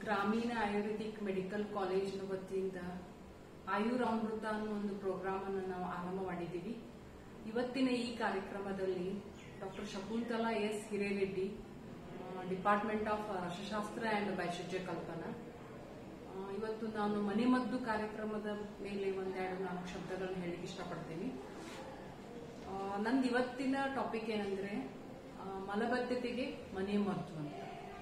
ಗ್ರಾಮೀಣ ಆಯುರ್ವೇದಿಕ್ ಮೆಡಿಕಲ್ ಕಾಲೇಜಿನ ವತಿಯಿಂದ ಆಯುರ್ ಅಮೃತ ಅನ್ನೋ ಒಂದು ಪ್ರೋಗ್ರಾಮ್ ಅನ್ನು ನಾವು ಆರಂಭ ಮಾಡಿದ್ದೀವಿ ಇವತ್ತಿನ ಈ ಕಾರ್ಯಕ್ರಮದಲ್ಲಿ doctor Shakuntala S Hirereddy department of Rasashastra and Bhaishajya Kalpana ಆ, ಇವತ್ತು ನಾನು ಮನೆಮದ್ದು ಕಾರ್ಯಕ್ರಮದ ಮೇಲೆ ಒಂದೆರಡು ನಾಲ್ಕು ಶಬ್ದಗಳನ್ನು ಹೇಳಿಕ್ಕೆ ಇಷ್ಟಪಡ್ತೀನಿ ಆ, ನಂದು ಇವತ್ತಿನ ಟಾಪಿಕ್ ಏನಂದ್ರೆ ಆ, ಮಲಬದ್ಧತೆಗೆ ಮನೆ ಮದ್ದು ಅಂತ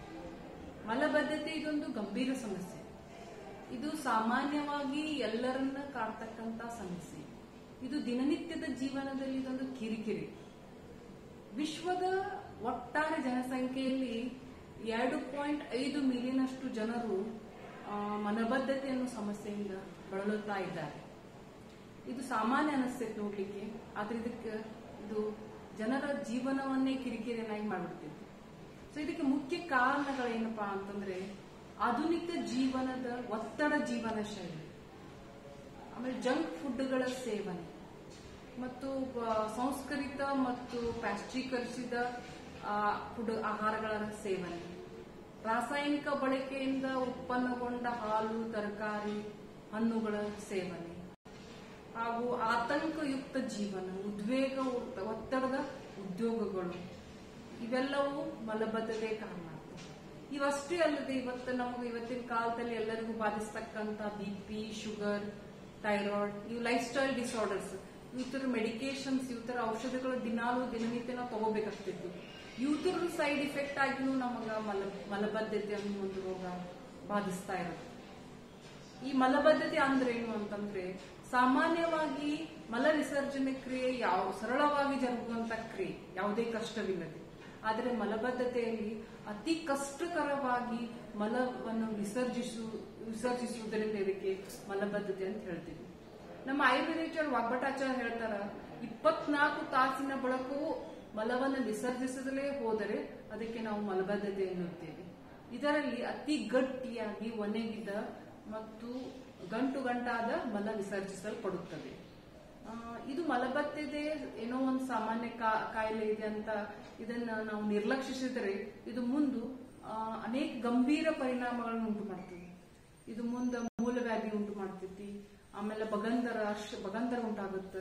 ಮಲಬದ್ಧತೆ ಇದೊಂದು ಗಂಭೀರ ಸಮಸ್ಯೆ ಇದು ಸಾಮಾನ್ಯವಾಗಿ ಎಲ್ಲರನ್ನ ಕಾಡ್ತಕ್ಕಂತ ಸಮಸ್ಯೆ ಇದು ದಿನನಿತ್ಯದ ಜೀವನದಲ್ಲಿ ಇದೊಂದು ಕಿರಿಕಿರಿ ವಿಶ್ವದ ಒಟ್ಟಾರೆ ಜನಸಂಖ್ಯೆಯಲ್ಲಿ ಎರಡು ಪಾಯಿಂಟ್ ಐದು ಮಿಲಿಯನಷ್ಟು ಜನರು ಆ, ಮಲಬದ್ಧತೆ ಅನ್ನೋ ಸಮಸ್ಯೆಯಿಂದ ಬಳಲುತ್ತಾ ಇದ್ದಾರೆ ಇದು ಸಾಮಾನ್ಯ ಅನಿಸ್ತೈತೆ ನೋಡ್ಲಿಕ್ಕೆ ಆದ್ರೆ ಇದಕ್ಕೆ ಇದು ಜನರ ಜೀವನವನ್ನೇ ಕಿರಿಕಿರಿಯನ್ನಾಗಿ ಮಾಡ್ಬಿಡ್ತೈತಿ ಸೊ ಇದಕ್ಕೆ ಮುಖ್ಯ ಕಾರಣಗಳೇನಪ್ಪಾ ಅಂತಂದ್ರೆ ಆಧುನಿಕ ಜೀವನದ ಒತ್ತಡ ಜೀವನ ಶೈಲಿ ಆಮೇಲೆ ಜಂಕ್ ಫುಡ್ಗಳ ಸೇವನೆ ಮತ್ತು ಆ, ಸಂಸ್ಕರಿತ ಮತ್ತು ಪ್ಯಾಸ್ಟ್ರೀಕರಿಸಿದ ಆ, ಫುಡ್ ಆಹಾರಗಳ ಸೇವನೆ ರಾಸಾಯನಿಕ ಬಳಕೆಯಿಂದ ಉತ್ಪನ್ನಗೊಂಡ ಹಾಲು ತರಕಾರಿ ಹಣ್ಣುಗಳ ಸೇವನೆ ಹಾಗೂ ಆತಂಕಯುಕ್ತ ಜೀವನ ಉದ್ವೇಗ ಒತ್ತಡದ ಉದ್ಯೋಗಗಳು ಇವೆಲ್ಲವೂ ಮಲಬದ್ಧತೆ ಕಾರಣ ಆಗ್ತವೆ ಇವಷ್ಟೇ ಅಲ್ಲದೆ ಇವತ್ತು ನಮಗೆ ಇವತ್ತಿನ ಕಾಲದಲ್ಲಿ ಎಲ್ಲರಿಗೂ ಬಾಧಿಸ್ತಕ್ಕಂತ ಬಿ ಪಿ ಶುಗರ್ ಥೈರಾಯ್ಡ್ ಇವು ಲೈಫ್ ಸ್ಟೈಲ್ ಡಿಸಾರ್ಡರ್ಸ್ ಇತರ ಮೆಡಿಕೇಶನ್ಸ್ ಇತರ ಔಷಧಗಳು ದಿನಾಲು ದಿನನಿತ್ಯ ನಾವು ತಗೋಬೇಕಾಗ್ತಿತ್ತು ಇವ್ತರ ಸೈಡ್ ಇಫೆಕ್ಟ್ ಆಗಿನೂ ನಮಗ ಮಲ ಮಲಬದ್ಧತೆ ಅನ್ನೋ ಒಂದು ರೋಗ ಬಾಧಿಸ್ತಾ ಇರುತ್ತೆ ಈ ಮಲಬದ್ಧತೆ ಅಂದ್ರೆ ಏನು ಅಂತಂದ್ರೆ ಸಾಮಾನ್ಯವಾಗಿ ಮಲ ವಿಸರ್ಜನೆ ಕ್ರಿಯೆ ಯಾವ ಸರಳವಾಗಿ ಜರುಗುವಂತ ಕ್ರಿಯೆ ಯಾವುದೇ ಕಷ್ಟವಿಲ್ಲದೆ ಆದರೆ ಮಲಬದ್ಧತೆಯಲ್ಲಿ ಅತಿ ಕಷ್ಟಕರವಾಗಿ ಮಲವನ್ನು ವಿಸರ್ಜಿಸು ವಿಸರ್ಜಿಸುವುದರಿಂದ ಇದಕ್ಕೆ ಮಲಬದ್ಧತೆ ಅಂತ ಹೇಳ್ತೀವಿ ನಮ್ಮ ಆಯುರ್ವೇದಾಚಾರ್ಯ ವಾಗ್ಭಟಾಚಾರ್ಯ ಹೇಳ್ತಾರ ಇಪ್ಪತ್ನಾಲ್ಕು ತಾಸಿನ ಬಳಕವು ಮಲವನ್ನು ವಿಸರ್ಜಿಸದಲೇ ಹೋದರೆ ಅದಕ್ಕೆ ನಾವು ಮಲಬದ್ಧತೆ ಎನ್ನುತ್ತೇವೆ ಇದರಲ್ಲಿ ಅತಿ ಗಟ್ಟಿಯಾಗಿ ಒಣಗಿದ ಮತ್ತು ಗಂಟು ಗಂಟಾದ ಮಲ ವಿಸರ್ಜಿಸಲ್ಪಡುತ್ತದೆ ಆ, ಇದು ಮಲಬದ್ಧತೆ ಏನೋ ಒಂದು ಸಾಮಾನ್ಯ ಕಾ- ಕಾಯಿಲೆ ಇದೆ ಅಂತ ಇದನ್ನ ನಾವು ನಿರ್ಲಕ್ಷಿಸಿದರೆ ಇದು ಮುಂದು ಆ, ಅನೇಕ ಗಂಭೀರ ಪರಿಣಾಮಗಳನ್ನು ಉಂಟು ಮಾಡ್ತದೆ ಇದು ಮುಂದೆ ಮೂಲವ್ಯಾಧಿ ಉಂಟು ಮಾಡ್ತೈತಿ ಆಮೇಲೆ ಬಗಂಧರ ಶ- ಬಗಂಧರ ಉಂಟಾಗುತ್ತೆ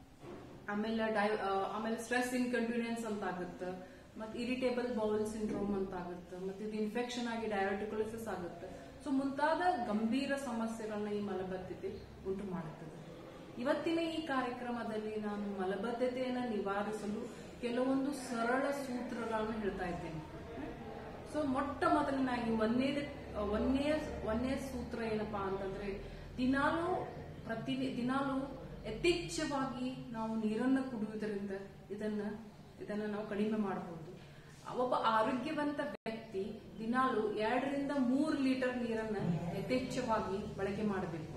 ಆಮೇಲೆ ಡೈ ಆ, ಆಮೇಲೆ ಸ್ಟ್ರೆಸ್ ಇನ್ಕಂಟಿನ್ಯೂನ್ಸ್ ಅಂತ ಆಗುತ್ತೆ ಮತ್ತೆ ಇರಿಟೇಬಲ್ ಬೌಲ್ ಸಿಂಡ್ರೋಮ್ ಅಂತ ಆಗುತ್ತೆ ಮತ್ತೆ ಇದು ಇನ್ಫೆಕ್ಷನ್ ಆಗಿ ಡಯಾಬಿಟಿಕೊಲಿಸಿಸ್ ಆಗುತ್ತೆ ಸೊ ಮುಂತಾದ ಗಂಭೀರ ಸಮಸ್ಯೆಗಳನ್ನ ಈ ಮಲಬದ್ಧತೆ ಉಂಟು ಮಾಡುತ್ತದೆ ಇವತ್ತಿನ ಈ ಕಾರ್ಯಕ್ರಮದಲ್ಲಿ ನಾನು ಮಲಬದ್ಧತೆಯನ್ನು ನಿವಾರಿಸಲು ಕೆಲವೊಂದು ಸರಳ ಸೂತ್ರಗಳನ್ನು ಹೇಳ್ತಾ ಇದ್ದೇನೆ ಸೊ ಮೊಟ್ಟ ಮೊದಲನಾಗಿ ಒಂದೇ ಒಂದೇ ಒಂದೇ ಸೂತ್ರ ಏನಪ್ಪಾ ಅಂತಂದ್ರೆ ದಿನಾಲು ಪ್ರತಿ ದಿನಾಲು ಯಥೇಚ್ಛವಾಗಿ ನಾವು ನೀರನ್ನು ಕುಡಿಯುವುದರಿಂದ ಇದನ್ನ ಇದನ್ನ ನಾವು ಕಡಿಮೆ ಮಾಡಬಹುದು ಒಬ್ಬ ಆರೋಗ್ಯವಂತ ವ್ಯಕ್ತಿ ದಿನಾಲು ಎರಡರಿಂದ ಮೂರು ಲೀಟರ್ ನೀರನ್ನ ಯಥೇಚ್ಛವಾಗಿ ಬಳಕೆ ಮಾಡಬೇಕು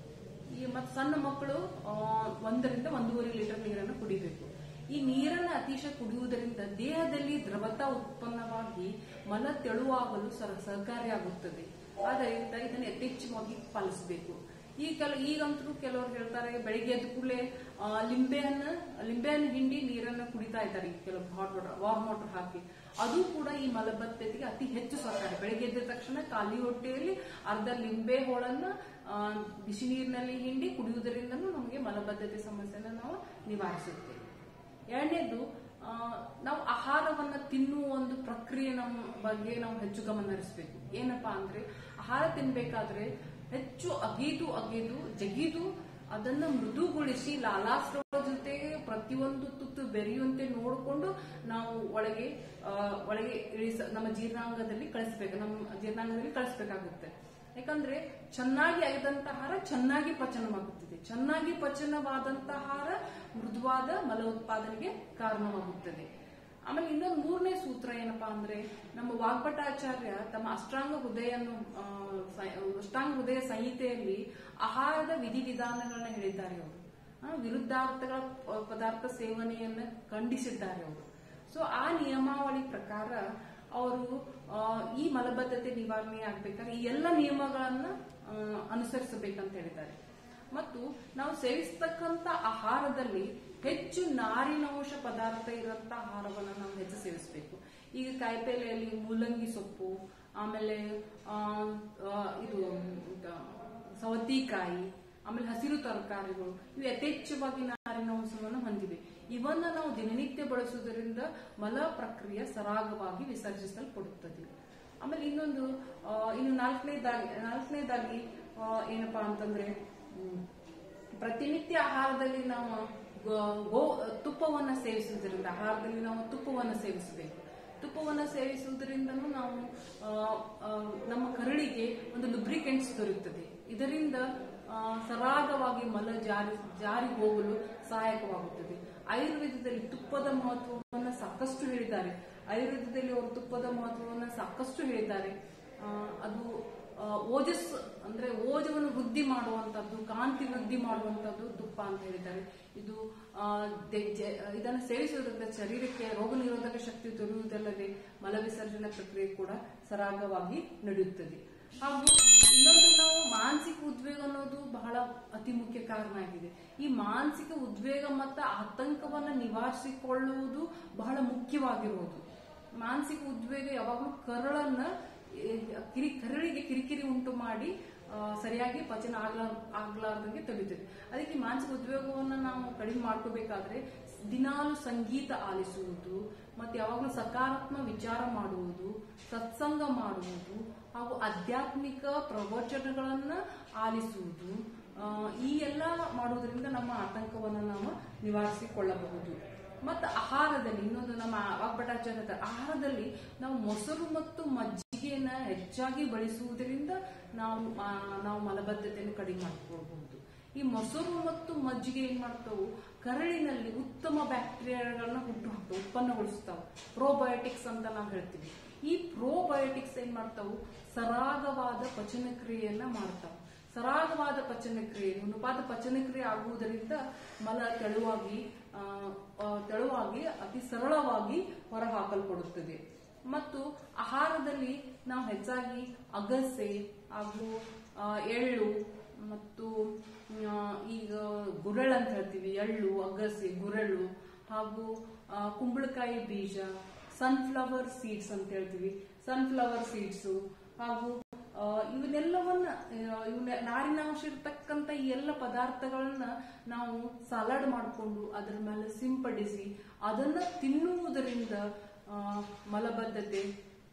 ಈ ಮತ್ತೆ ಸಣ್ಣ ಮಕ್ಕಳು ಆ, ಒಂದರಿಂದ ಒಂದೂವರೆ ಲೀಟರ್ ನೀರನ್ನು ಕುಡಿಬೇಕು ಈ ನೀರನ್ನು ಅತಿಶ ಕುಡಿಯುವುದರಿಂದ ದೇಹದಲ್ಲಿ ದ್ರವತ ಉತ್ಪನ್ನವಾಗಿ ಮಲ ತೆಳುವಾಗಲು ಸರ ಸಹಕಾರಿಯಾಗುತ್ತದೆ ಆದ್ದರಿಂದ ಇದನ್ನು ಯಥೇಚ್ಛವಾಗಿ ಪಾಲಿಸಬೇಕು ಈ ಕೆಲ ಈಗಂತೂ ಕೆಲವರು ಹೇಳ್ತಾರೆ ಬೆಳಿಗ್ಗೆ ಎದ್ದ ಕೂಡಲೇ ಲಿಂಬೆಹಣ್ಣು ಲಿಂಬೆಹಣ್ಣು ಹಿಂಡಿ ನೀರನ್ನು ಕುಡಿತಾ ಇದ್ದಾರೆ ಈಗ ಕೆಲವು ಹಾಟ್ ವಾಟರ್ ವಾರ್ಮ್ ವಾಟರ್ ಹಾಕಿ ಅದು ಕೂಡ ಈ ಮಲಬದ್ಧತೆಗೆ ಅತಿ ಹೆಚ್ಚು ಸಹಕಾರಿ ಬೆಳಿಗ್ಗೆ ಎದ್ದ ತಕ್ಷಣ ಖಾಲಿ ಹೊಟ್ಟೆಯಲ್ಲಿ ಅರ್ಧ ಲಿಂಬೆ ಹೋಳನ್ನ ಆ, ಬಿಸಿ ನೀರಿನಲ್ಲಿ ಹಿಂಡಿ ಕುಡಿಯುವುದರಿಂದನೂ ನಮಗೆ ಮಲಬದ್ಧತೆ ಸಮಸ್ಯೆನ ನಾವು ನಿವಾರಿಸುತ್ತೇವೆ ಎರಡನೇದು ಆ, ನಾವು ಆಹಾರವನ್ನ ತಿನ್ನುವ ಒಂದು ಪ್ರಕ್ರಿಯೆ ನಮ್ಮ ಬಗ್ಗೆ ನಾವು ಹೆಚ್ಚು ಗಮನ ಹರಿಸಬೇಕು ಏನಪ್ಪಾ ಅಂದ್ರೆ ಆಹಾರ ತಿನ್ಬೇಕಾದ್ರೆ ಹೆಚ್ಚು ಅಗೀದು ಅಗೀದು ಜಗಿದು ಅದನ್ನ ಮೃದುಗೊಳಿಸಿ ಲಾಲಾಸ್ರವ ಜೊತೆಗೆ ಪ್ರತಿಯೊಂದು ತುತ್ತು ಬೆರೆಯುವಂತೆ ನೋಡಿಕೊಂಡು ನಾವು ಒಳಗೆ ಆ, ಒಳಗೆ ಇಳಿಸ ನಮ್ಮ ಜೀರ್ಣಾಂಗದಲ್ಲಿ ಕಳಿಸ್ಬೇಕು ನಮ್ಮ ಜೀರ್ಣಾಂಗದಲ್ಲಿ ಕಳಿಸ್ಬೇಕಾಗುತ್ತೆ ಯಾಕಂದ್ರೆ ಚೆನ್ನಾಗಿ ಅಗೆದಂತ ಆಹಾರ ಚೆನ್ನಾಗಿ ಪಚನವಾಗುತ್ತದೆ ಚೆನ್ನಾಗಿ ಪಚನವಾದಂತ ಆಹಾರ ಮೃದುವಾದ ಮಲ ಉತ್ಪಾದನೆಗೆ ಕಾರಣವಾಗುತ್ತದೆ ಆಮೇಲೆ ಇನ್ನೊಂದು ಮೂರನೇ ಸೂತ್ರ ಏನಪ್ಪಾ ಅಂದ್ರೆ ನಮ್ಮ ವಾಗ್ಭಟಾಚಾರ್ಯ ತಮ್ಮ ಅಷ್ಟಾಂಗ ಹೃದಯ ಅನ್ನೋ, ಆ, ಸ- ಅಷ್ಟಾಂಗ ಹೃದಯ ಸಂಹಿತೆಯಲ್ಲಿ ಆಹಾರದ ವಿಧಿವಿಧಾನಗಳನ್ನ ಹೇಳಿದ್ದಾರೆ ಅವರು ಆ, ವಿರುದ್ಧಾರ್ಥಗಳ ಪ- ಪದಾರ್ಥ ಸೇವನೆಯನ್ನ ಖಂಡಿಸಿದ್ದಾರೆ ಅವರು ಸೊ ಆ ನಿಯಮಾವಳಿ ಪ್ರಕಾರ ಅವರು ಈ ಮಲಬದ್ಧತೆ ನಿವಾರಣೆ ಆಗ್ಬೇಕಾದ್ರೆ ಈ ಎಲ್ಲ ನಿಯಮಗಳನ್ನ ಆ, ಅನುಸರಿಸಬೇಕಂತ ಹೇಳಿದ್ದಾರೆ ಮತ್ತು ನಾವು ಸೇವಿಸ್ತಕ್ಕಂತ ಆಹಾರದಲ್ಲಿ ಹೆಚ್ಚು ನಾರಿನಾಂಶ ಪದಾರ್ಥ ಇರುವಂತ ಆಹಾರವನ್ನು ನಾವು ಹೆಚ್ಚು ಸೇವಿಸಬೇಕು ಈಗ ಕಾಯಿಪಲ್ಲೆಯಲ್ಲಿ ಮೂಲಂಗಿ ಸೊಪ್ಪು ಆಮೇಲೆ ಆ, ಆ, ಇದು ಎಂತ, ಸವತಿಕಾಯಿ ಆಮೇಲೆ ಹಸಿರು ತರಕಾರಿಗಳು ಇವು ಯಥೇಚ್ಛವಾಗಿ ನಾರಿನಾಂಶವನ್ನು ಹೊಂದಿವೆ ಇವನ್ನ ನಾವು ದಿನನಿತ್ಯ ಬಳಸುವುದರಿಂದ ಮಲ ಪ್ರಕ್ರಿಯೆ ಸರಾಗವಾಗಿ ವಿಸರ್ಜಿಸಲ್ಪಡುತ್ತದೆ ಆಮೇಲೆ ಇನ್ನೊಂದು ಆ, ಇನ್ನು ನಾಲ್ಕನೇದಾಗಿ ನಾಲ್ಕನೇದಾಗಿ ಆ, ಏನಪ್ಪಾ ಅಂತಂದ್ರೆ ಹ್ಮ್, ಪ್ರತಿನಿತ್ಯ ಆಹಾರದಲ್ಲಿ ನಾವು ಗೋ- ಗೋ ತುಪ್ಪವನ್ನ ಸೇವಿಸುವುದರಿಂದ ಆಹಾರದಲ್ಲಿ ನಾವು ತುಪ್ಪವನ್ನು ಸೇವಿಸಬೇಕು ತುಪ್ಪವನ್ನು ಸೇವಿಸುವುದರಿಂದನೂ ನಾವು ಆ, ಆ, ನಮ್ಮ ಕರಳಿಗೆ ಒಂದು ಲುಬ್ರಿಕೆಂಟ್ಸ್ ದೊರೆಯುತ್ತದೆ ಇದರಿಂದ ಆ, ಸರಾಗವಾಗಿ ಮಲ ಜಾರಿ ಜಾರಿ ಹೋಗಲು ಸಹಾಯಕವಾಗುತ್ತದೆ ಆಯುರ್ವೇದದಲ್ಲಿ ತುಪ್ಪದ ಮಹತ್ವವನ್ನು ಸಾಕಷ್ಟು ಹೇಳಿದ್ದಾರೆ ಆಯುರ್ವೇದದಲ್ಲಿ ಅವರು ತುಪ್ಪದ ಮಹತ್ವವನ್ನು ಸಾಕಷ್ಟು ಹೇಳಿದ್ದಾರೆ ಆ, ಅದು ಆ, ಓಜಸ್ ಅಂದ್ರೆ ಓಜವನ್ನು ವೃದ್ಧಿ ಮಾಡುವಂತದ್ದು ಕಾಂತಿ ವೃದ್ಧಿ ಮಾಡುವಂತದ್ದು ತುಪ್ಪ ಅಂತ ಹೇಳಿದ್ದಾರೆ ಇದು ಆ, ದೆ- ಜ- ಇದನ್ನು ಸೇವಿಸುವುದರಿಂದ ಶರೀರಕ್ಕೆ ರೋಗ ನಿರೋಧಕ ಶಕ್ತಿ ದೊರೆಯುವುದಲ್ಲದೆ ಮಲ ವಿಸರ್ಜನೆ ಪ್ರಕ್ರಿಯೆ ಕೂಡ ಸರಾಗವಾಗಿ ನಡೆಯುತ್ತದೆ ಹಾಗೂ ಇನ್ನೊಂದು ನಾವು ಮಾನಸಿಕ ಉದ್ವೇಗ ಅನ್ನೋದು ಬಹಳ ಅತಿ ಮುಖ್ಯ ಕಾರಣ ಆಗಿದೆ ಈ ಮಾನಸಿಕ ಉದ್ವೇಗ ಮತ್ತು ಆತಂಕವನ್ನ ನಿವಾರಿಸಿಕೊಳ್ಳುವುದು ಬಹಳ ಮುಖ್ಯವಾಗಿರುವುದು ಮಾನಸಿಕ ಉದ್ವೇಗ ಯಾವಾಗಲೂ ಕರಳನ್ನ ಏ, ಕಿರಿ ಕರಳಿಗೆ ಕಿರಿಕಿರಿ ಉಂಟು ಮಾಡಿ ಆ, ಸರಿಯಾಗಿ ಪಚನ ಆಗ್ಲಾರ್ ಆಗ್ಲಾರ್ದಂಗೆ ತಡೀತದೆ ಅದಕ್ಕೆ ಈ ಮಾನಸಿಕ ಉದ್ವೇಗವನ್ನು ನಾವು ಕಡಿಮೆ ಮಾಡ್ಕೋಬೇಕಾದ್ರೆ ದಿನಾಲು ಸಂಗೀತ ಆಲಿಸುವುದು ಮತ್ತೆ ಯಾವಾಗಲೂ ಸಕಾರಾತ್ಮಕ ವಿಚಾರ ಮಾಡುವುದು ಸತ್ಸಂಗ ಮಾಡುವುದು ಹಾಗೂ ಆಧ್ಯಾತ್ಮಿಕ ಪ್ರವಚನಗಳನ್ನ ಆಲಿಸುವುದು ಆ, ಈ ಎಲ್ಲ ಮಾಡುವುದರಿಂದ ನಮ್ಮ ಆತಂಕವನ್ನು ನಾವು ನಿವಾರಿಸಿಕೊಳ್ಳಬಹುದು ಮತ್ತು ಆಹಾರದಲ್ಲಿ ಇನ್ನೊಂದು ನಮ್ಮ ವಾಗ್ಭಟಾಚಾರ್ಯ ಆಹಾರದಲ್ಲಿ ನಾವು ಮೊಸರು ಮತ್ತು ಮಜ್ಜಿಗೆಯನ್ನ ಹೆಚ್ಚಾಗಿ ಬಳಸುವುದರಿಂದ ನಾವು ಆ, ನಾವು ಮಲಬದ್ಧತೆಯನ್ನು ಕಡಿಮೆ ಮಾಡಿಕೊಳ್ಬಹುದು ಈ ಮೊಸರು ಮತ್ತು ಮಜ್ಜಿಗೆ ಏನ್ ಮಾಡ್ತಾವು ಕರಳಿನಲ್ಲಿ ಉತ್ತಮ ಬ್ಯಾಕ್ಟೀರಿಯಾಗಳನ್ನ ಹುಟ್ಟು ಹಾಕ್ತಾವೆ ಉತ್ಪನ್ನಗೊಳಿಸ್ತಾವೆ ಪ್ರೋಬಯೋಟಿಕ್ಸ್ ಅಂತ ನಾವು ಹೇಳ್ತೀವಿ ಈ ಪ್ರೋಬಯೋಟಿಕ್ಸ್ ಏನ್ ಮಾಡ್ತಾವು ಸರಾಗವಾದ ಪಚನ ಕ್ರಿಯೆಯನ್ನ ಮಾಡ್ತಾವೆ ಸರಾಗವಾದ ಪಚನ ಕ್ರಿಯೆ ನುಣುಪಾದ ಪಚನ ಕ್ರಿಯೆ ಆಗುವುದರಿಂದ ಮಲ ತೆಳುವಾಗಿ ಆ, ಆ, ತೆಳುವಾಗಿ ಅತಿ ಸರಳವಾಗಿ ಹೊರಹಾಕಲ್ಪಡುತ್ತದೆ ಮತ್ತು ಆಹಾರದಲ್ಲಿ ನಾವು ಹೆಚ್ಚಾಗಿ ಅಗಸೆ ಹಾಗೂ ಆ, ಎಳ್ಳು ಮತ್ತು ಆ, ಈಗ ಗುರೆಳ್ ಅಂತ ಹೇಳ್ತೀವಿ ಎಳ್ಳು ಅಗಸೆ ಗುರೆಳ್ಳು ಹಾಗೂ ಆ, ಕುಂಬಳಕಾಯಿ ಬೀಜ ಸನ್ಫ್ಲವರ್ ಸೀಡ್ಸ್ ಅಂತ ಹೇಳ್ತೀವಿ ಸನ್ಫ್ಲವರ್ ಸೀಡ್ಸು ಹಾಗೂ ಆ, ಇವನ್ನೆಲ್ಲವನ್ನ ಆ, ಇವನ್ನ ನಾರಿನಾಂಶ ಇರ್ತಕ್ಕಂಥ ಈ ಎಲ್ಲ ಪದಾರ್ಥಗಳನ್ನ ನಾವು ಸಲಾಡ್ ಮಾಡಿಕೊಂಡು ಅದರ ಮೇಲೆ ಸಿಂಪಡಿಸಿ ಅದನ್ನ ತಿನ್ನುವುದರಿಂದ ಆ, ಮಲಬದ್ಧತೆ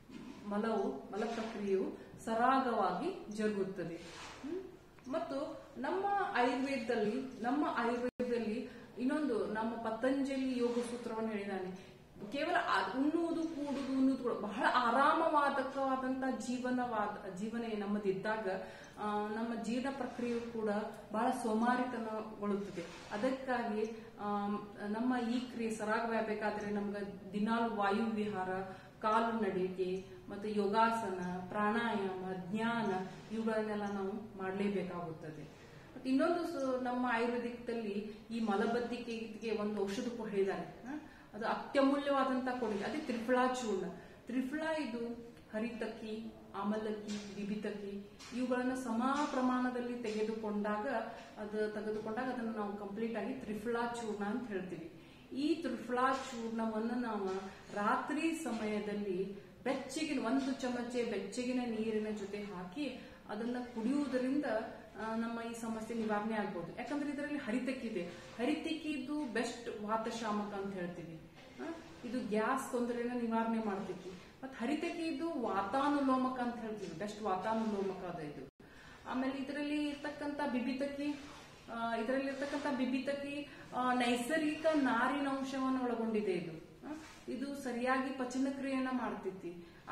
ಮಲವು ಮಲ ಪ್ರಕ್ರಿಯೆಯು ಸರಾಗವಾಗಿ ಜರುಗುತ್ತದೆ ಹ್ಮ್? ಮತ್ತು ನಮ್ಮ ಆಯುರ್ವೇದದಲ್ಲಿ ನಮ್ಮ ಆಯುರ್ವೇದದಲ್ಲಿ ಇನ್ನೊಂದು ನಮ್ಮ ಪತಂಜಲಿ ಯೋಗ ಸೂತ್ರವನ್ನು ಹೇಳಿದ್ದಾನೆ ಕೇವಲ ಆ- ಉಣ್ಣುವುದು ಕೂಡುವುದು ಉಣ್ಣುವುದು ಕೂಡ ಬಹಳ ಆರಾಮವಾದಕವಾದಂತ ಜೀವನವಾದ ಜೀವನ ನಮ್ಮದಿದ್ದಾಗ ಆ, ನಮ್ಮ ಜೀರ್ಣ ಪ್ರಕ್ರಿಯೆಯು ಕೂಡ ಬಹಳ ಸೋಮಾರಿತನಗೊಳ್ಳುತ್ತದೆ ಅದಕ್ಕಾಗಿ ಆಮ್, ನಮ್ಮ ಈ ಕ್ರಿಯೆ ಸರಾಗವಾಗಬೇಕಾದ್ರೆ ನಮ್ಗೆ ದಿನಾಲು ವಾಯು ವಿಹಾರ ಕಾಲು ನಡಿಗೆ ಮತ್ತೆ ಯೋಗಾಸನ ಪ್ರಾಣಾಯಾಮ ಜ್ಞಾನ ಇವುಗಳನ್ನೆಲ್ಲ ನಾವು ಮಾಡಲೇಬೇಕಾಗುತ್ತದೆ ಮತ್ತೆ ಇನ್ನೊಂದು ಸು- ನಮ್ಮ ಆಯುರ್ವೇದಿಕದಲ್ಲಿ ಈ ಮಲಬದ್ಧತೆಗೆ ಒಂದು ಔಷಧ ಕೂಡ ಹೇಳಿದ್ದಾರೆ ಹ? ಅದು ಅತ್ಯಮೂಲ್ಯವಾದಂತ ಕೊಡುಗೆ ಅದೇ ತ್ರಿಫಲಾ ಚೂರ್ಣ ತ್ರಿಫಲಾ ಇದು ಹರಿತಕ್ಕಿ ಆಮಲಕ್ಕಿ ಬಿಬಿತಕ್ಕಿ ಇವುಗಳನ್ನು ಸಮ ಪ್ರಮಾಣದಲ್ಲಿ ತೆಗೆದುಕೊಂಡಾಗ ಅದು ತೆಗೆದುಕೊಂಡಾಗ ಅದನ್ನು ನಾವು ಕಂಪ್ಲೀಟ್ ಆಗಿ ತ್ರಿಫಲಾ ಚೂರ್ಣ ಅಂತ ಹೇಳ್ತೀವಿ ಈ ತ್ರಿಫಲಾ ಚೂರ್ಣವನ್ನು ನಾವು ರಾತ್ರಿ ಸಮಯದಲ್ಲಿ ಬೆಚ್ಚಗಿನ ಒಂದು ಚಮಚೆ ಬೆಚ್ಚಗಿನ ನೀರಿನ ಜೊತೆ ಹಾಕಿ ಅದನ್ನ ಕುಡಿಯುವುದರಿಂದ ಆ, ನಮ್ಮ ಈ ಸಮಸ್ಯೆ ನಿವಾರಣೆ ಆಗ್ಬೋದು ಯಾಕಂದ್ರೆ ಇದರಲ್ಲಿ ಹರಿತಕ್ಕಿದೆ ಹರಿತಕ್ಕಿದು ಬೆಸ್ಟ್ ವಾತಶಾಮಕ ಅಂತ ಹೇಳ್ತೀವಿ ಆ, ಇದು ಗ್ಯಾಸ್ ತೊಂದರೆನ ನಿವಾರಣೆ ಮಾಡ್ತೈತಿ ಮತ್ತೆ ಹರಿತಕ್ಕಿ ಇದು ವಾತಾನುಲೋಮಕ ಅಂತ ಹೇಳ್ತೀವಿ ಬೆಸ್ಟ್ ವಾತಾನುಲೋಮಕ ಅದ ಇದು ಆಮೇಲೆ ಇದರಲ್ಲಿ ಇರ್ತಕ್ಕಂಥ ಬಿಬಿತಕ್ಕಿ ಇದರಲ್ಲಿ ಇರ್ತಕ್ಕಂಥ ಬಿಬಿತಕ್ಕಿ ಆ, ನೈಸರ್ಗಿಕ ನಾರಿನಾಂಶವನ್ನು ಒಳಗೊಂಡಿದೆ ಇದು ಆ, ಇದು ಸರಿಯಾಗಿ ಪಚನ ಕ್ರಿಯೆಯನ್ನ ಮಾಡ್ತೈತಿ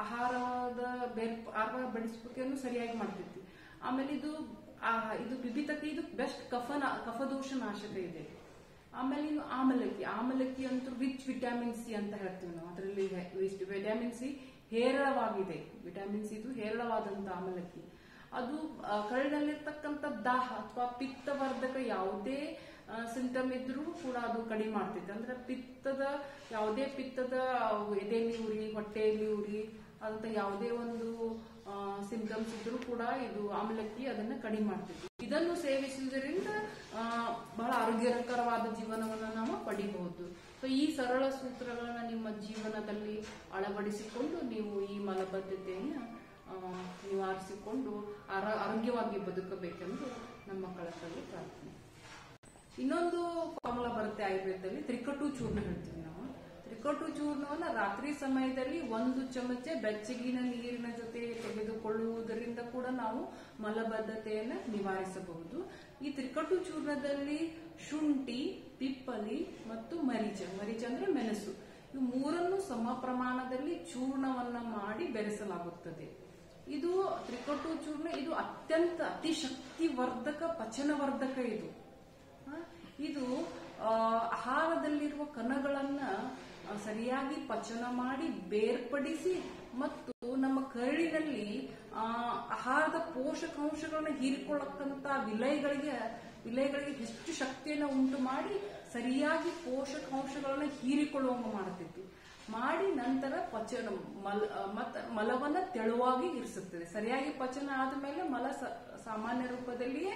ಆಹಾರದ ಬೇರ್ ಆಹಾರ ಬಡಿಸುವಿಕೆಯನ್ನು ಸರಿಯಾಗಿ ಮಾಡ್ತೈತಿ ಆಮೇಲೆ ಇದು ಆ, ಇದು ಬಿಬಿತಕ್ಕಿ ಇದು ಬೆಸ್ಟ್ ಕಫನ ಕಫದೋಷ ನಾಶಕ ಇದೆ ಆಮೇಲೆ ಇನ್ನು ಆಮಲಕ್ಕಿ ಆಮಲಕ್ಕಿ ಅಂತೂ ರಿಚ್ ವಿಟಮಿನ್ ಸಿ ಅಂತ ಹೇಳ್ತೀವಿ ನಾವು ಅದರಲ್ಲಿ ವಿಟಮಿನ್ ಸಿ ಹೇರಳವಾಗಿದೆ ವಿಟಮಿನ್ ಸಿ ಇದು ಹೇರಳವಾದಂತ ಆಮಲಕ್ಕಿ ಅದು ಆ, ಕರಳಿನಲ್ಲಿರ್ತಕ್ಕಂಥ ದಾಹ ಅಥವಾ ಪಿತ್ತವರ್ಧಕ ಯಾವುದೇ ಸಿಂಟಮ್ ಇದ್ರೂ ಕೂಡ ಅದು ಕಡಿಮೆ ಮಾಡ್ತೈತೆ ಅಂದ್ರೆ ಪಿತ್ತದ ಯಾವುದೇ ಪಿತ್ತದ ಎದೆಯಲ್ಲಿ ಉರಿ ಹೊಟ್ಟೆಯಲ್ಲಿ ಉರಿ ಅಂತ ಯಾವುದೇ ಒಂದು ಸಿಂಟಮ್ಸ್ ಇದ್ರೂ ಕೂಡ ಇದು ಆಮ್ಲಕ್ಕಿ ಅದನ್ನ ಕಡಿಮೆ ಮಾಡ್ತೈತಿ ಇದನ್ನು ಸೇವಿಸುವುದರಿಂದ ಆ, ಬಹಳ ಆರೋಗ್ಯಕರವಾದ ಜೀವನವನ್ನು ನಾವು ಪಡಿಬಹುದು ಸೊ ಈ ಸರಳ ಸೂತ್ರಗಳನ್ನ ನಿಮ್ಮ ಜೀವನದಲ್ಲಿ ಅಳವಡಿಸಿಕೊಂಡು ನೀವು ಈ ಮಲಬದ್ಧತೆಯನ್ನ ಆ, ನಿವಾರಿಸಿಕೊಂಡು ಆರ- ಆರೋಗ್ಯವಾಗಿ ಬದುಕಬೇಕೆಂದು ನಮ್ಮ ಕಳಕಳಿ ಪ್ರಾರ್ಥನೆ ಇನ್ನೊಂದು ಫಾರ್ಮುಲಾ ಬರುತ್ತೆ ಆಯುರ್ವೇದದಲ್ಲಿ ತ್ರಿಕಟು ಚೂರ್ಣ ಹೇಳ್ತೀವಿ ನಾವು ತ್ರಿಕಟು ಚೂರ್ಣವನ್ನ ರಾತ್ರಿ ಸಮಯದಲ್ಲಿ ಒಂದು ಚಮಚ ಬೆಚ್ಚಗಿನ ನೀರಿನ ಜೊತೆ ತೆಗೆದುಕೊಳ್ಳುವುದರಿಂದ ಕೂಡ ನಾವು ಮಲಬದ್ಧತೆಯನ್ನ ನಿವಾರಿಸಬಹುದು ಈ ತ್ರಿಕಟು ಚೂರ್ಣದಲ್ಲಿ ಶುಂಠಿ ಪಿಪ್ಪಲಿ ಮತ್ತು ಮರೀಚ ಮರೀಚ ಅಂದ್ರೆ ಮೆಣಸು ಇವು ಮೂರನ್ನು ಸಮ ಪ್ರಮಾಣದಲ್ಲಿ ಚೂರ್ಣವನ್ನ ಮಾಡಿ ಬೆರೆಸಲಾಗುತ್ತದೆ ಇದು ತ್ರಿಕಟು ಚೂರ್ಣ ಇದು ಅತ್ಯಂತ ಅತಿ ಶಕ್ತಿವರ್ಧಕ ಪಚನವರ್ಧಕ ಇದು ಆ, ಇದು ಆ, ಆಹಾರದಲ್ಲಿರುವ ಕಣಗಳನ್ನ ಆ, ಸರಿಯಾಗಿ ಪಚನ ಮಾಡಿ ಬೇರ್ಪಡಿಸಿ ಮತ್ತು ನಮ್ಮ ಕರಳಿನಲ್ಲಿ ಆ, ಆಹಾರದ ಪೋಷಕಾಂಶಗಳನ್ನ ಹೀರಿಕೊಳ್ಳಕ್ಕಂತ ವಿಲಯಗಳಿಗೆ ವಿಲಯಗಳಿಗೆ ಹೆಚ್ಚು ಶಕ್ತಿಯನ್ನು ಉಂಟು ಮಾಡಿ ಸರಿಯಾಗಿ ಪೋಷಕಾಂಶಗಳನ್ನ ಹೀರಿಕೊಳ್ಳುವಂಗ ಮಾಡುತ್ತಿತ್ತು ಮಾಡಿ ನಂತರ ಪಚನ ಮಲ ಮತ್ತ ಮಲವನ್ನ ತೆಳುವಾಗಿ ಇರಿಸುತ್ತದೆ ಸರಿಯಾಗಿ ಪಚನ ಆದಮೇಲೆ ಮಲ ಸ- ಸಾಮಾನ್ಯ ರೂಪದಲ್ಲಿಯೇ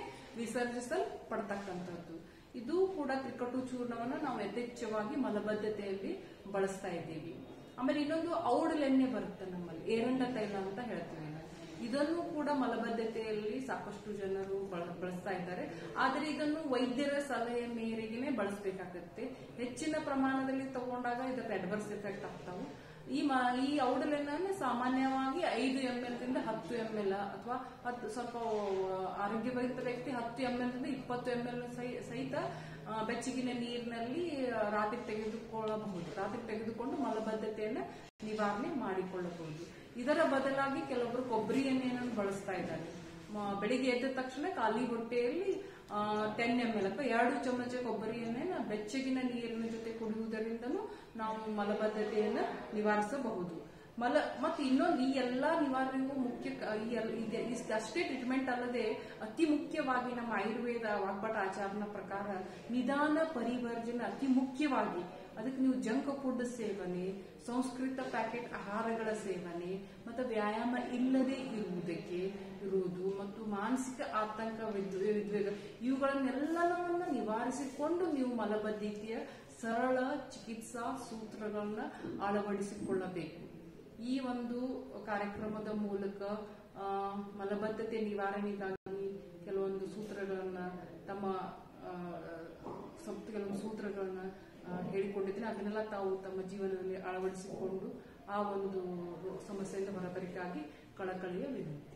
ವಿಸರ್ಜಿಸಲ್ಪಡ್ತಕ್ಕಂಥದ್ದು ಇದು ಕೂಡ ತ್ರಿಕಟು ಚೂರ್ಣವನ್ನು ನಾವು ಯಥೇಚ್ಛವಾಗಿ ಮಲಬದ್ಧತೆಯಲ್ಲಿ ಬಳಸ್ತಾ ಇದ್ದೀವಿ ಆಮೇಲೆ ಇನ್ನೊಂದು ಔಡಲೆಣ್ಣೆ ಬರುತ್ತೆ ನಮ್ಮಲ್ಲಿ ಏರಂಡ ತೈಲ ಅಂತ ಹೇಳ್ತೀವಿ ನಾವು. ಇದನ್ನು ಕೂಡ ಮಲಬದ್ಧತೆಯಲ್ಲಿ ಸಾಕಷ್ಟು ಜನರು ಬಳ- ಬಳಸ್ತಾ ಇದ್ದಾರೆ ಆದರೆ ಇದನ್ನು ವೈದ್ಯರ ಸಲಹೆ ಮೇರೆಗೆ ಬಳಸಬೇಕಾಗುತ್ತೆ ಹೆಚ್ಚಿನ ಪ್ರಮಾಣದಲ್ಲಿ ತಗೊಂಡಾಗ ಇದಕ್ಕೆ ಅಡ್ವರ್ಸ್ ಎಫೆಕ್ಟ್ ಆಗ್ತಾವೆ ಈ ಮ ಈ ಔಡಲೆಣ್ಣೆ ಸಾಮಾನ್ಯವಾಗಿ ಐದು ಎಂ ಎಲ್ ದಿಂದ ಹತ್ತು ಎಂ ಎಲ್ ಅಥವಾ ಹತ್ತು ಸ್ವಲ್ಪ ಆರೋಗ್ಯಭರಿತ ವ್ಯಕ್ತಿ ಹತ್ತು ಎಂ ಎಲ್ ದಿಂದ ಇಪ್ಪತ್ತು ಎಂ ಎಲ್ ಸಹಿತ ಆ, ಬೆಚ್ಚಗಿನ ನೀರಿನಲ್ಲಿ ಆ, ರಾತ್ರಿ ತೆಗೆದುಕೊಳ್ಳಬಹುದು ರಾತ್ರಿ ತೆಗೆದುಕೊಂಡು ಮಲಬದ್ಧತೆಯನ್ನ ನಿವಾರಣೆ ಮಾಡಿಕೊಳ್ಳಬಹುದು ಇದರ ಬದಲಾಗಿ ಕೆಲವರು ಕೊಬ್ಬರಿ ಎಣ್ಣೆಯನ್ನು ಬಳಸ್ತಾ ಇದ್ದಾರೆ ಮ- ಬೆಳಿಗ್ಗೆ ಎದ್ದ ತಕ್ಷಣ ಖಾಲಿ ಹೊಟ್ಟೆಯಲ್ಲಿ ಟೆನ್ ಎಂ ಎಲ್ ಅಥವಾ ಎರಡು ಚಮಚ ಕೊಬ್ಬರಿ ಎಣ್ಣೆನ ಬೆಚ್ಚಗಿನ ನೀರಿನ ಜೊತೆ ಕುಡಿಯುವುದರಿಂದನೂ ನಾವು ಮಲಬದ್ಧತೆಯನ್ನ ನಿವಾರಿಸಬಹುದು ಮಲ ಮತ್ತು ಇನ್ನೊಂದು ಈ ಎಲ್ಲಾ ನಿವಾರಣೆಗೂ ಮುಖ್ಯ ಕ- ಈ ಎಲ್- ಇದೆ- ಇಷ್ಟ್ ಅಷ್ಟೇ ಟ್ರೀಟ್ಮೆಂಟ್ ಅಲ್ಲದೆ ಅತಿ ಮುಖ್ಯವಾಗಿ ನಮ್ಮ ಆಯುರ್ವೇದ ವಾಗ್ಭಟ ಆಚಾರನ ಪ್ರಕಾರ ನಿಧಾನ ಪರಿವರ್ಜನೆ ಅತಿ ಮುಖ್ಯವಾಗಿ ಅದಕ್ಕೆ ನೀವು ಜಂಕ್ ಫುಡ್ ಸೇವನೆ ಸಂಸ್ಕೃತ ಪ್ಯಾಕೆಟ್ ಆಹಾರಗಳ ಸೇವನೆ ಮತ್ತು ವ್ಯಾಯಾಮ ಇಲ್ಲದೆ ಇರುವುದಕ್ಕೆ ಇರುವುದು ಮತ್ತು ಮಾನಸಿಕ ಆತಂಕ ವಿದ್ವ- ವಿದ್ವೇಗ ಇವುಗಳನ್ನೆಲ್ಲವನ್ನ ನಿವಾರಿಸಿಕೊಂಡು ನೀವು ಮಲಬದ್ಧತೆಯ ಸರಳ ಚಿಕಿತ್ಸಾ ಸೂತ್ರಗಳನ್ನ ಅಳವಡಿಸಿಕೊಳ್ಳಬೇಕು ಈ ಒಂದು ಕಾರ್ಯಕ್ರಮದ ಮೂಲಕ ಆ, ಮಲಬದ್ಧತೆ ನಿವಾರಣೆಗಾಗಿ ಕೆಲವೊಂದು ಸೂತ್ರಗಳನ್ನ ತಮ್ಮ ಆ, ಸ್ವಲ್ಪ ಕೆಲವೊಂದು ಸೂತ್ರಗಳನ್ನ ಆ, ಹೇಳಿಕೊಂಡಿದ್ದೀನಿ ಅದನ್ನೆಲ್ಲ ತಾವು ತಮ್ಮ ಜೀವನದಲ್ಲಿ ಅಳವಡಿಸಿಕೊಂಡು ಆ ಒಂದು ಸಮಸ್ಯೆಯಿಂದ ಹೊರಬರಿಗಾಗಿ ಕಳಕಳಿಯ ವಿನಂತಿ